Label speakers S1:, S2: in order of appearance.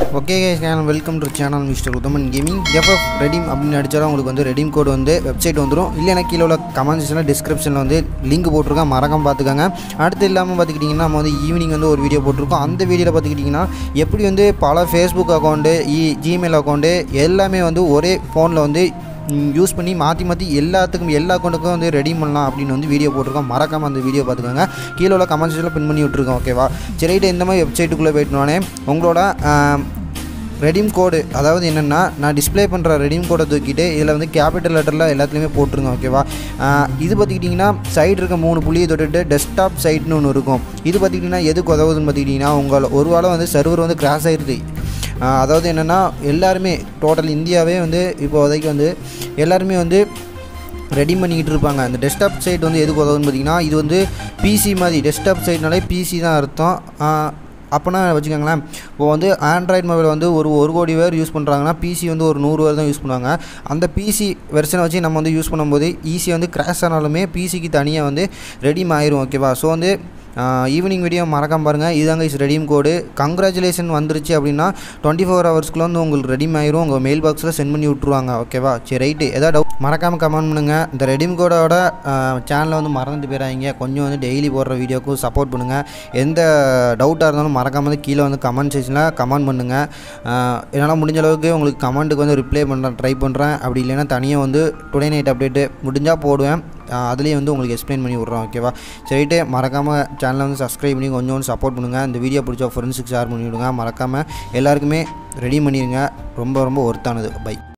S1: okay channel welcome to channel mister Uthaman gaming FF redeem அப்படின்னு அடிச்சாலும் உங்களுக்கு வந்து ரெடீம் கோடு வந்து வெப்சைட் வந்துடும் இல்லைனா கீழே உள்ள கமெண்ட் செக்ஷனில் டிஸ்கிரிப்ஷனில் வந்து லிங்க் போட்டிருக்கேன் மறக்காம பார்த்துக்கோங்க அடுத்து இல்லாமல் பார்த்துக்கிட்டிங்கன்னா நம்ம வந்து ஈவினிங் வந்து ஒரு வீடியோ போட்டிருக்கோம் அந்த வீடியோவில் பார்த்துக்கிட்டிங்கன்னா எப்படி வந்து பல ஃபேஸ்புக் அக்கௌண்ட்டு இ ஜிமெயில் அக்கௌண்ட்டு எல்லாமே வந்து ஒரே ஃபோனில் வந்து யூஸ் பண்ணி மாற்றி மாற்றி எல்லாத்துக்கும் எல்லா அக்கௌண்ட்டுக்கும் வந்து ரெடி பண்ணலாம் அப்படின்னு வந்து வீடியோ போட்டிருக்கோம் மறக்காமல் அந்த வீடியோ பார்த்துக்கோங்க கீழே உள்ள கமெண்ட் செக்ஷனில் பின் பண்ணி விட்ருக்கோம் ஓகேவா சரி ரைட்டு இந்த மாதிரி வெப்சைட்டுக்குள்ளே போயிட்டோன்னே உங்களோட ரெடீம் கோடு அதாவது என்னென்னா நான் டிஸ்ப்ளே பண்ணுற ரெடீம் கோடை தூக்கிட்டு இதில் வந்து கேபிட்டல் லெட்டரில் எல்லாத்துலேயுமே போட்டுருங்க ஓகேவா ஆஹ் இது பார்த்துக்கிட்டிங்கன்னா சைடு இருக்க மூணு புள்ளியை தொட்டுட்டு டெஸ்க்டாப் சைட்னு ஒன்று இருக்கும் இது பார்த்துக்கிட்டிங்கன்னா எதுக்கு உதவுதுன்னு பார்த்துக்கிட்டிங்கன்னா உங்கள் ஒரு வேளை வந்து சர்வர் வந்து கிராஷ் ஆகிருது ஆஹ் அதாவது என்னென்னா எல்லாருமே டோட்டல் இந்தியாவே வந்து இப்போதைக்கு வந்து எல்லாருமே வந்து ரெடி பண்ணிக்கிட்டு இருப்பாங்க அந்த டெஸ்க்டாப் சைட் வந்து எதுக்கு உதவுன்னு பார்த்தீங்கன்னா இது வந்து பிசி மாதிரி டெஸ்க்டாப் சைட்னாலே பிசி தான் அர்த்தம் ஆஹ் அப்போனா வச்சுக்கோங்களேன் இப்போ வந்து ஆண்ட்ராய்டு மொபைல் வந்து ஒரு ஒரு கோடி பேர் யூஸ் பண்ணுறாங்கன்னா பிசி வந்து ஒரு நூறு பேர் தான் யூஸ் பண்ணுவாங்க அந்த பிசி வெர்ஷனை வச்சு நம்ம வந்து யூஸ் பண்ணும்போது ஈஸியாக வந்து கிராஷ் ஆனாலுமே பிசிக்கு தனியாக வந்து ரெடிம் ஆயிரும் ஓகேவா ஸோ வந்து ஈவினிங் வீடியோ மறக்காம பாருங்கள் இதாங்க இஸ் ரெடீம் கோடு கங்க்ராச்சுலேஷன் வந்துருச்சு அப்படின்னா டுவெண்ட்டி ஃபோர் ஹவர்ஸ்க்குள்ள வந்து உங்களுக்கு ரெடீம் ஆயிரும் உங்கள் மெயில் பாக்ஸில் சென்ட் பண்ணி விட்ருவாங்க ஓகேவா சரி ரைட்டு எதாவது டவுட் மறக்காமல் கமெண்ட் பண்ணுங்கள் இந்த ரெடீம் கோடோட சேனலை வந்து மறந்துட்டு போயிடாதீங்க கொஞ்சம் வந்து டெய்லி போடுற வீடியோக்கும் சப்போர்ட் பண்ணுங்கள் எந்த டவுட்டாக இருந்தாலும் மறக்காம வந்து கீழே வந்து கமெண்ட் செக்ஷனில் கமெண்ட் பண்ணுங்கள் என்னால் முடிஞ்ச அளவுக்கு உங்களுக்கு கமெண்ட்டுக்கு வந்து ரிப்ளை பண்ணுறேன் ட்ரை பண்ணுறேன் அப்படி இல்லைன்னா தனியாக வந்து டுடே நைட் அப்டேட்டு முடிஞ்சால் போடுவேன் அதுலேயே வந்து உங்களுக்கு எக்ஸ்பிளைன் பண்ணி விட்றோம் ஓகேவா சரிட்டு மறக்காமல் சேனலை வந்து சப்ஸ்கிரைப் பண்ணி கொஞ்சம் கொஞ்சம் சப்போர்ட் பண்ணுங்கள் இந்த வீடியோ பிடிச்சா ஃப்ரெண்ட்ஸுக்கு ஷேர் பண்ணி விடுங்க மறக்காமல் எல்லாருக்குமே ரெடி பண்ணிடுங்க ரொம்ப ரொம்ப ஒர்த்தானது பை